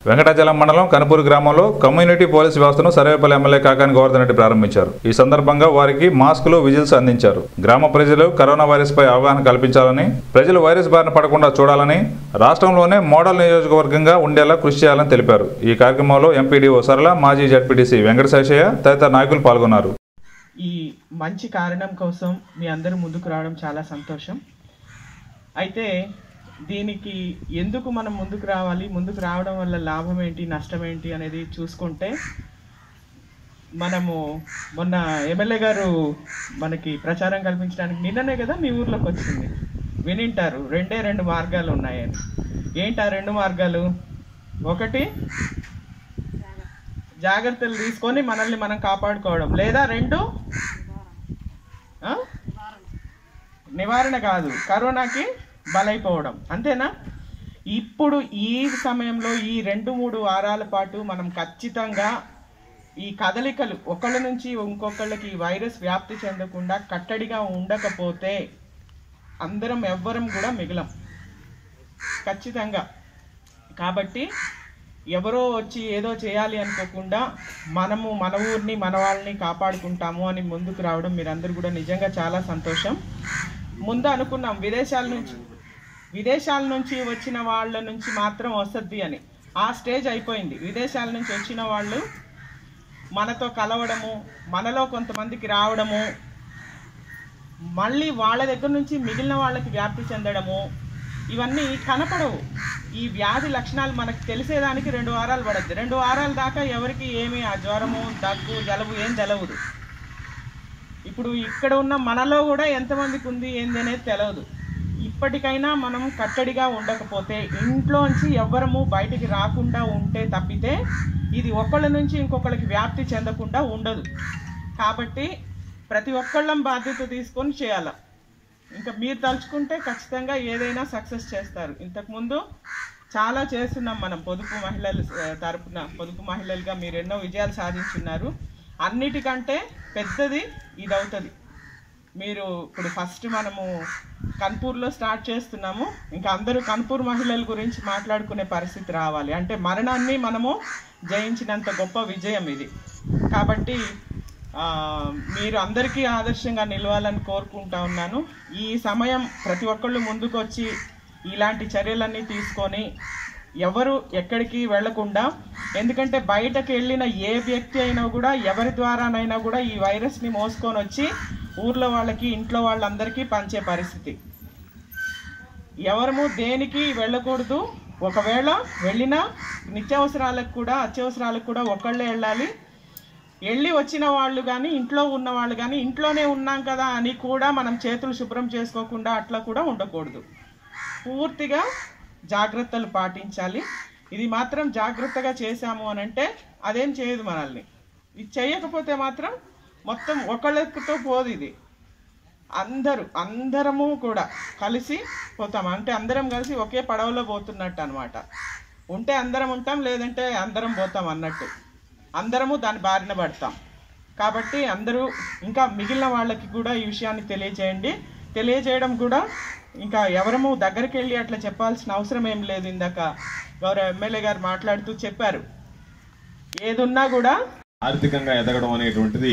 వెంకటాచలం మండలం కనుపూరు గ్రామంలో community police వ్యవస్థను సర్వేపల్లి ఎమ్మెల్యే కాకాని గోవర్ధన్ రెడ్డి ప్రారంభించారు ఈ సందర్భంగా వారికి మాస్కులు విజిల్స్ అందించారు గ్రామ ప్రజలు కరోనా వైరస్ పై అవగాహన కల్పించాలని ప్రజలు వైరస్ బారిన పడకుండా చూడాలని రాష్ట్రంలోనే మోడల్ నియోజకవర్గంగా ఉండేలా కృషి చేయాలని తెలిపారు ఈ కార్యక్రమంలో ఎంపీడీఓ సరళ మాజీ జడ్పీటీసీ వెంకట శేషయ్య తదితర నాయకులు పాల్గొన్నారు ఈ మంచి కారణం కోసం మీ అందరూ ముందుకు రావడం చాలా సంతోషం అయితే దీనికి ఎందుకు మనం ముందుకు రావాలి ముందుకు రావడం వల్ల లాభం ఏంటి నష్టం ఏంటి అనేది చూసుకుంటే మనము మొన్న ఎమ్మెల్యే గారు మనకి ప్రచారం కల్పించడానికి నిన్ననే కదా మీ ఊర్లోకి వచ్చింది వినింటారు రెండే రెండు మార్గాలు ఉన్నాయని ఏంటి ఆ రెండు మార్గాలు ఒకటి జాగ్రత్తలు తీసుకొని మనల్ని మనం కాపాడుకోవడం లేదా రెండు ఆ? నివారణ కాదు కరోనాకి బలైపోవడం అంతేనా ఇప్పుడు ఈ సమయంలో ఈ రెండు మూడు వారాల పాటు మనం ఖచ్చితంగా ఈ కదలికలు ఒకళ్ళ నుంచి ఇంకొకళ్ళకి ఈ వైరస్ వ్యాప్తి చెందకుండా కట్టడిగా ఉండకపోతే అందరం ఎవ్వరం కూడా మిగలం ఖచ్చితంగా కాబట్టి ఎవరో వచ్చి ఏదో చేయాలి అనుకోకుండా మనము మన ఊరిని మన వాళ్ళని కాపాడుకుంటాము అని ముందుకు రావడం మీరందరూ కూడా నిజంగా చాలా సంతోషం ముందు అనుకున్నాం విదేశాల నుంచి విదేశాల నుంచి వచ్చిన వాళ్ళ నుంచి మాత్రం వస్తుంది అని ఆ స్టేజ్ అయిపోయింది విదేశాల నుంచి వచ్చిన వాళ్ళు మనతో కలవడము మనలో కొంతమందికి రావడము మళ్ళీ వాళ్ళ దగ్గర నుంచి మిగిలిన వాళ్ళకి వ్యాప్తి చెందడము ఇవన్నీ కనపడవు ఈ వ్యాధి లక్షణాలు మనకు తెలిసేదానికి రెండు వారాలు పడద్దు రెండు వారాల దాకా ఎవరికి ఏమి ఆ జ్వరము దగ్గు జలుబు ఏం తెలవదు ఇప్పుడు ఇక్కడ ఉన్న మనలో కూడా ఎంతమందికి ఉంది ఏంది అనేది తెలియదు ఇప్పటికైనా మనం కట్టడిగా ఉండకపోతే ఇంట్లోంచి ఎవ్వరము బయటికి రాకుండా ఉంటే తప్పితే ఇది ఒకళ్ళ నుంచి ఇంకొకళ్ళకి వ్యాప్తి చెందకుండా ఉండదు కాబట్టి ప్రతి ఒక్కళ్ళం బాధ్యత తీసుకొని చేయాలి ఇంకా మీరు తలుచుకుంటే ఖచ్చితంగా ఏదైనా సక్సెస్ చేస్తారు ఇంతకుముందు చాలా చేస్తున్నాం మనం పొదుపు మహిళలు ఆ, తరపున పొదుపు మహిళలుగా మీరు ఎన్నో విజయాలు సాధించున్నారు అన్నిటికంటే పెద్దది ఇది అవుతుంది మీరు ఇప్పుడు ఫస్ట్ మనము కన్పూర్లో స్టార్ట్ చేస్తున్నాము ఇంకా అందరూ కన్పూర్ మహిళల గురించి మాట్లాడుకునే పరిస్థితి రావాలి అంటే మరణాన్ని మనము జయించినంత గొప్ప విజయం ఇది కాబట్టి ఆ, మీరు అందరికీ ఆదర్శంగా నిలవాలని కోరుకుంటా ఉన్నాను ఈ సమయం ప్రతి ఒక్కళ్ళు ముందుకు వచ్చి ఇలాంటి చర్యలన్నీ తీసుకొని ఎవరు ఎక్కడికి వెళ్లకుండా ఎందుకంటే బయటకు వెళ్ళిన ఏ వ్యక్తి అయినా కూడా ఎవరి ద్వారానైనా కూడా ఈ వైరస్ని మోసుకొని వచ్చి ఊర్లో వాళ్ళకి ఇంట్లో వాళ్ళందరికీ పంచే పరిస్థితి ఎవరము దేనికి వెళ్ళకూడదు ఒకవేళ వెళ్ళినా నిత్యావసరాలకు కూడా అత్యవసరాలకు కూడా ఒకళ్ళే వెళ్ళాలి వెళ్ళి వచ్చిన వాళ్ళు కానీ ఇంట్లో ఉన్న వాళ్ళు కానీ ఇంట్లోనే ఉన్నాం కదా అని కూడా మనం చేతులు శుభ్రం చేసుకోకుండా అట్లా కూడా ఉండకూడదు పూర్తిగా జాగ్రత్తలు పాటించాలి ఇది మాత్రం జాగ్రత్తగా చేశాము అని అంటే అదేం చేయదు మనల్ని ఇది చేయకపోతే మాత్రం మొత్తం ఒకళ్ళతో పోదు ఇది అందరూ అందరము కూడా కలిసి పోతాం అంటే అందరం కలిసి ఒకే పడవలో పోతున్నట్టు అనమాట ఉంటే అందరం ఉంటాం లేదంటే అందరం పోతాం అన్నట్టు అందరము దాని బారిన పడతాం కాబట్టి అందరూ ఇంకా మిగిలిన వాళ్ళకి కూడా ఈ విషయాన్ని తెలియజేయండి తెలియజేయడం కూడా ఇంకా ఎవరము దగ్గరికి వెళ్ళి అట్లా చెప్పాల్సిన అవసరం ఏం లేదు ఇందాక గౌరవ ఎమ్మెల్యే గారు మాట్లాడుతూ చెప్పారు ఏదున్నా కూడా ఆర్థికంగా ఎదగడం అనేటువంటిది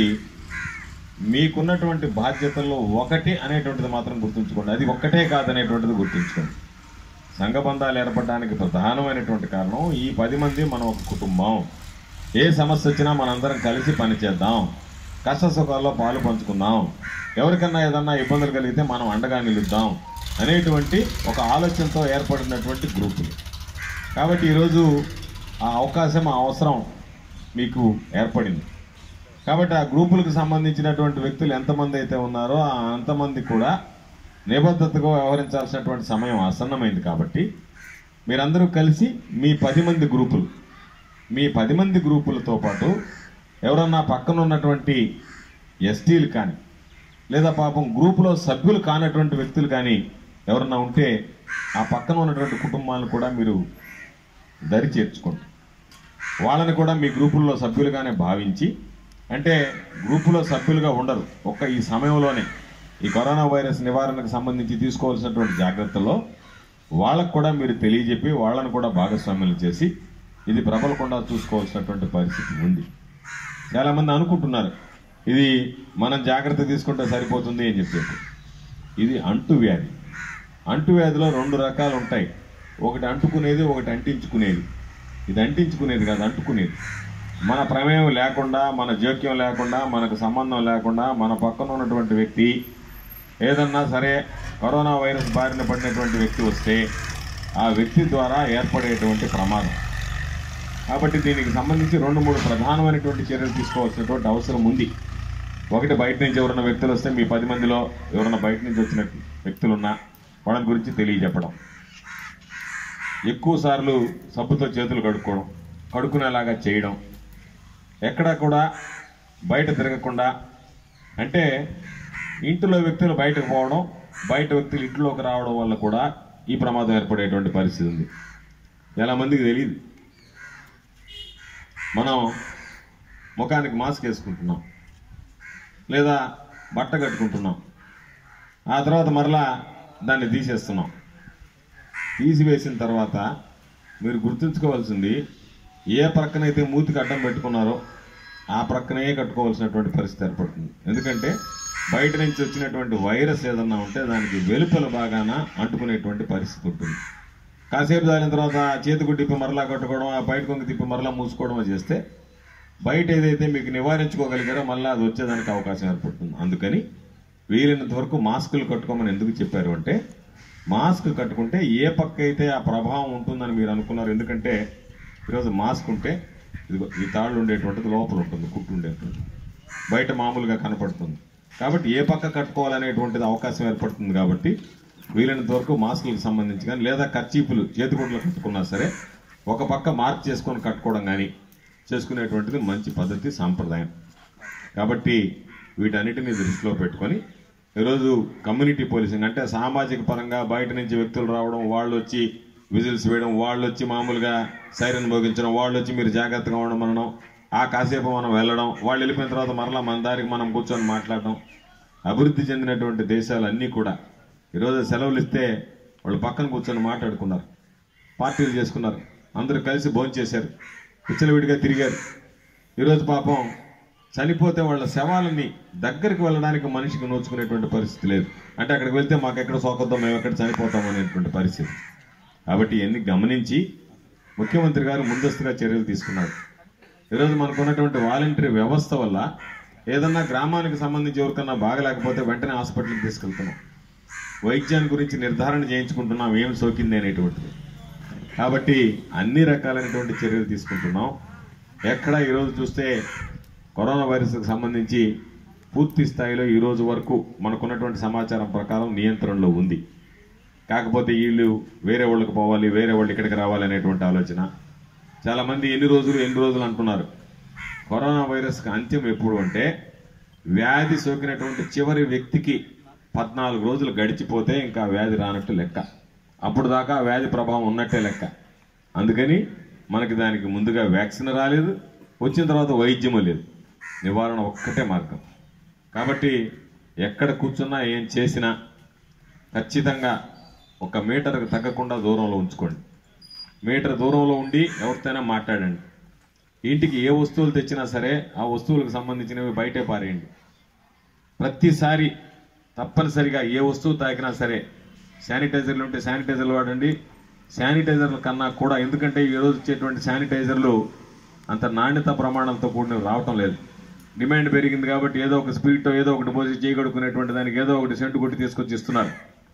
మీకున్నటువంటి బాధ్యతల్లో ఒకటి అనేటువంటిది మాత్రం గుర్తుంచుకోండి అది ఒక్కటే కాదనేటువంటిది గుర్తుంచుకోండి సంఘ బంధాలు ఏర్పడడానికి ప్రధానమైనటువంటి కారణం ఈ పది మంది మనం ఒక కుటుంబం ఏ సమస్య వచ్చినా మనందరం కలిసి పనిచేద్దాం కష్ట సుఖాల్లో పాలు పంచుకుందాం ఎవరికన్నా ఏదన్నా ఇబ్బందులు కలిగితే మనం అండగా నిలుద్దాం అనేటువంటి ఒక ఆలోచనతో ఏర్పడినటువంటి గ్రూపులు కాబట్టి ఈరోజు ఆ అవకాశం ఆ అవసరం మీకు ఏర్పడింది కాబట్టి ఆ గ్రూపులకు సంబంధించినటువంటి వ్యక్తులు ఎంతమంది అయితే ఉన్నారో ఆ అంతమంది కూడా నిబద్ధతగా వ్యవహరించాల్సినటువంటి సమయం ఆసన్నమైంది కాబట్టి మీరందరూ కలిసి మీ పది మంది గ్రూపులు మీ పది మంది గ్రూపులతో పాటు ఎవరన్నా పక్కన ఉన్నటువంటి ఎస్టీలు కానీ లేదా పాపం గ్రూపులో సభ్యులు కానటువంటి వ్యక్తులు కానీ ఎవరన్నా ఉంటే ఆ పక్కన ఉన్నటువంటి కుటుంబాలను కూడా మీరు దరి చేర్చుకోండి వాళ్ళని కూడా మీ గ్రూపుల్లో సభ్యులుగానే భావించి అంటే గ్రూపులో సభ్యులుగా ఉండరు ఒక్క ఈ సమయంలోనే ఈ కరోనా వైరస్ నివారణకు సంబంధించి తీసుకోవాల్సినటువంటి జాగ్రత్తల్లో వాళ్ళకు కూడా మీరు తెలియజెప్పి వాళ్ళను కూడా భాగస్వామ్యం చేసి ఇది ప్రబలకుండా చూసుకోవాల్సినటువంటి పరిస్థితి ఉంది చాలామంది అనుకుంటున్నారు ఇది మనం జాగ్రత్త తీసుకుంటే సరిపోతుంది అని చెప్పేసి ఇది అంటువ్యాధి అంటువ్యాధిలో రెండు రకాలు ఉంటాయి ఒకటి అంటుకునేది ఒకటి అంటించుకునేది ఇది అంటించుకునేది కాదు అంటుకునేది మన ప్రమేయం లేకుండా మన జోక్యం లేకుండా మనకు సంబంధం లేకుండా మన పక్కన ఉన్నటువంటి వ్యక్తి ఏదన్నా సరే కరోనా వైరస్ బారిన పడినటువంటి వ్యక్తి వస్తే ఆ వ్యక్తి ద్వారా ఏర్పడేటువంటి ప్రమాదం కాబట్టి దీనికి సంబంధించి రెండు మూడు ప్రధానమైనటువంటి చర్యలు తీసుకోవాల్సినటువంటి అవసరం ఉంది ఒకటి బయట నుంచి ఎవరైనా వ్యక్తులు వస్తే మీ పది మందిలో ఎవరైనా బయట నుంచి వచ్చిన వ్యక్తులున్నా వాళ్ళ గురించి తెలియజెప్పడం ఎక్కువ సార్లు సబ్బుతో చేతులు కడుక్కోవడం కడుక్కునేలాగా చేయడం ఎక్కడా కూడా బయట తిరగకుండా అంటే ఇంటిలో వ్యక్తులు బయటకు పోవడం బయట వ్యక్తులు ఇంట్లోకి రావడం వల్ల కూడా ఈ ప్రమాదం ఏర్పడేటువంటి పరిస్థితి ఉంది చాలా మందికి తెలియదు మనం ముఖానికి మాస్క్ వేసుకుంటున్నాం లేదా బట్ట కట్టుకుంటున్నాం ఆ తర్వాత మరలా దాన్ని తీసేస్తున్నాం తీసివేసిన తర్వాత మీరు గుర్తుంచుకోవాల్సింది ఏ ప్రక్కనైతే మూతికి అడ్డం పెట్టుకున్నారో ఆ ప్రక్కనే కట్టుకోవాల్సినటువంటి పరిస్థితి ఏర్పడుతుంది ఎందుకంటే బయట నుంచి వచ్చినటువంటి వైరస్ ఏదన్నా ఉంటే దానికి వెలుపల బాగాన అంటుకునేటువంటి పరిస్థితి ఉంటుంది కాసేపు దాని తర్వాత చేతికి తిప్పి మరలా కట్టుకోవడం ఆ బయట కొంగి తిప్పి మరలా మూసుకోవడం చేస్తే బయట ఏదైతే మీకు నివారించుకోగలిగారో మళ్ళీ అది వచ్చేదానికి అవకాశం ఏర్పడుతుంది అందుకని వీలైనంత వరకు మాస్కులు కట్టుకోమని ఎందుకు చెప్పారు అంటే మాస్క్ కట్టుకుంటే ఏ పక్క అయితే ఆ ప్రభావం ఉంటుందని మీరు అనుకున్నారు ఎందుకంటే ఈరోజు మాస్క్ ఉంటే ఇదిగో ఈ తాళ్ళు ఉండేటువంటిది లోపల ఉంటుంది కుట్టు ఉండేటువంటి బయట మామూలుగా కనపడుతుంది కాబట్టి ఏ పక్క కట్టుకోవాలనేటువంటిది అవకాశం ఏర్పడుతుంది కాబట్టి వీలైనంత వరకు మాస్కులకు సంబంధించి కానీ లేదా కర్చీపులు చేతిగుడ్లు కట్టుకున్నా సరే ఒక పక్క మార్క్ చేసుకొని కట్టుకోవడం కానీ చేసుకునేటువంటిది మంచి పద్ధతి సాంప్రదాయం కాబట్టి వీటన్నిటిని దృష్టిలో పెట్టుకొని ఈరోజు కమ్యూనిటీ పోలీసింగ్ అంటే సామాజిక పరంగా బయట నుంచి వ్యక్తులు రావడం వాళ్ళు వచ్చి విజిల్స్ వేయడం వాళ్ళు వచ్చి మామూలుగా సైరన్ భోగించడం వాళ్ళు వచ్చి మీరు జాగ్రత్తగా ఉండడం అనడం ఆ కాసేపు మనం వెళ్ళడం వాళ్ళు వెళ్ళిపోయిన తర్వాత మరలా మన దారికి మనం కూర్చొని మాట్లాడడం అభివృద్ధి చెందినటువంటి దేశాలన్నీ కూడా ఈరోజు సెలవులు ఇస్తే వాళ్ళు పక్కన కూర్చొని మాట్లాడుకున్నారు పార్టీలు చేసుకున్నారు అందరూ కలిసి భోంచేశారు విచ్చలవిడిగా తిరిగారు ఈరోజు పాపం చనిపోతే వాళ్ళ శవాలని దగ్గరికి వెళ్ళడానికి మనిషికి నోచుకునేటువంటి పరిస్థితి లేదు అంటే అక్కడికి వెళ్తే మాకు ఎక్కడ సోకొద్దాం మేము ఎక్కడ చనిపోతాం అనేటువంటి పరిస్థితి కాబట్టి ఇవన్నీ గమనించి ముఖ్యమంత్రి గారు ముందస్తుగా చర్యలు తీసుకున్నారు ఈరోజు మనకు ఉన్నటువంటి వాలంటరీ వ్యవస్థ వల్ల ఏదన్నా గ్రామానికి సంబంధించి ఎవరికన్నా బాగలేకపోతే వెంటనే హాస్పిటల్కి తీసుకెళ్తున్నాం వైద్యాన్ని గురించి నిర్ధారణ చేయించుకుంటున్నాం ఏం సోకింది అనేటువంటిది కాబట్టి అన్ని రకాలైనటువంటి చర్యలు తీసుకుంటున్నాం ఎక్కడ ఈరోజు చూస్తే కరోనా వైరస్కి సంబంధించి పూర్తి స్థాయిలో ఈ రోజు వరకు మనకున్నటువంటి సమాచారం ప్రకారం నియంత్రణలో ఉంది కాకపోతే వీళ్ళు వేరే వాళ్ళకి పోవాలి వేరే వాళ్ళు ఇక్కడికి రావాలి అనేటువంటి ఆలోచన చాలామంది ఎన్ని రోజులు ఎన్ని రోజులు అంటున్నారు కరోనా వైరస్కి అంత్యం ఎప్పుడు అంటే వ్యాధి సోకినటువంటి చివరి వ్యక్తికి పద్నాలుగు రోజులు గడిచిపోతే ఇంకా వ్యాధి రానట్టు లెక్క అప్పుడు దాకా ఆ వ్యాధి ప్రభావం ఉన్నట్టే లెక్క అందుకని మనకి దానికి ముందుగా వ్యాక్సిన్ రాలేదు వచ్చిన తర్వాత వైద్యము లేదు నివారణ ఒక్కటే మార్గం కాబట్టి ఎక్కడ కూర్చున్నా ఏం చేసినా ఖచ్చితంగా ఒక మీటర్కి తగ్గకుండా దూరంలో ఉంచుకోండి మీటర్ దూరంలో ఉండి ఎవరితోనైనా మాట్లాడండి ఇంటికి ఏ వస్తువులు తెచ్చినా సరే ఆ వస్తువులకు సంబంధించినవి బయటే పారేయండి ప్రతిసారి తప్పనిసరిగా ఏ వస్తువు తాకినా సరే శానిటైజర్లు ఉంటే శానిటైజర్లు వాడండి శానిటైజర్ల కన్నా కూడా ఎందుకంటే ఈ రోజు వచ్చేటువంటి శానిటైజర్లు అంత నాణ్యత ప్రమాణాలతో కూడినవి రావటం లేదు డిమాండ్ పెరిగింది కాబట్టి ఏదో ఒక స్పీడ్తో ఏదో ఒకటి పోసి చేయగడుకునేటువంటి దానికి ఏదో ఒకటి సెంటు కొట్టి తీసుకొచ్చి ఇస్తున్నారు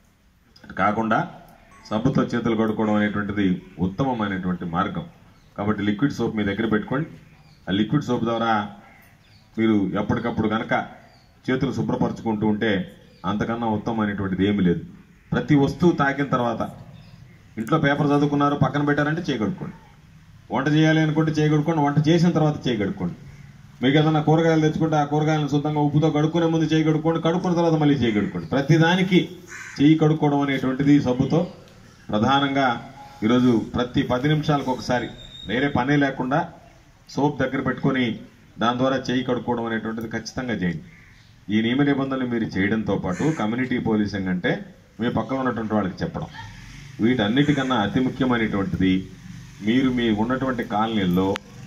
కాకుండా సబ్బుతో చేతులు కడుక్కోవడం అనేటువంటిది ఉత్తమమైనటువంటి మార్గం కాబట్టి లిక్విడ్ సోప్ మీ దగ్గర పెట్టుకోండి ఆ లిక్విడ్ సోప్ ద్వారా మీరు ఎప్పటికప్పుడు కనుక చేతులు శుభ్రపరచుకుంటూ ఉంటే అంతకన్నా ఉత్తమమైనటువంటిది ఏమీ లేదు ప్రతి వస్తువు తాకిన తర్వాత ఇంట్లో పేపర్ చదువుకున్నారు పక్కన పెట్టారంటే చేయగడుకోండి వంట చేయాలి అనుకుంటే చేయగడుకోండి వంట చేసిన తర్వాత చేయగడుకోండి మీకు ఏదైనా కూరగాయలు తెచ్చుకుంటే ఆ కూరగాయలను శుద్ధంగా ఉప్పుతో కడుక్కునే ముందు చేయి కడుక్కోండి కడుక్కున్న తర్వాత మళ్ళీ చేయి కడుక్కోండి ప్రతిదానికి చేయి కడుక్కోవడం అనేటువంటిది సబ్బుతో ప్రధానంగా ఈరోజు ప్రతి పది నిమిషాలకు ఒకసారి వేరే పనే లేకుండా సోప్ దగ్గర పెట్టుకొని దాని ద్వారా చేయి కడుక్కోవడం అనేటువంటిది ఖచ్చితంగా చేయండి ఈ నియమ నిబంధనలు మీరు చేయడంతో పాటు కమ్యూనిటీ పోలీసింగ్ అంటే మీ పక్కన ఉన్నటువంటి వాళ్ళకి చెప్పడం వీటన్నిటికన్నా అతి ముఖ్యమైనటువంటిది మీరు మీ ఉన్నటువంటి కాలనీల్లో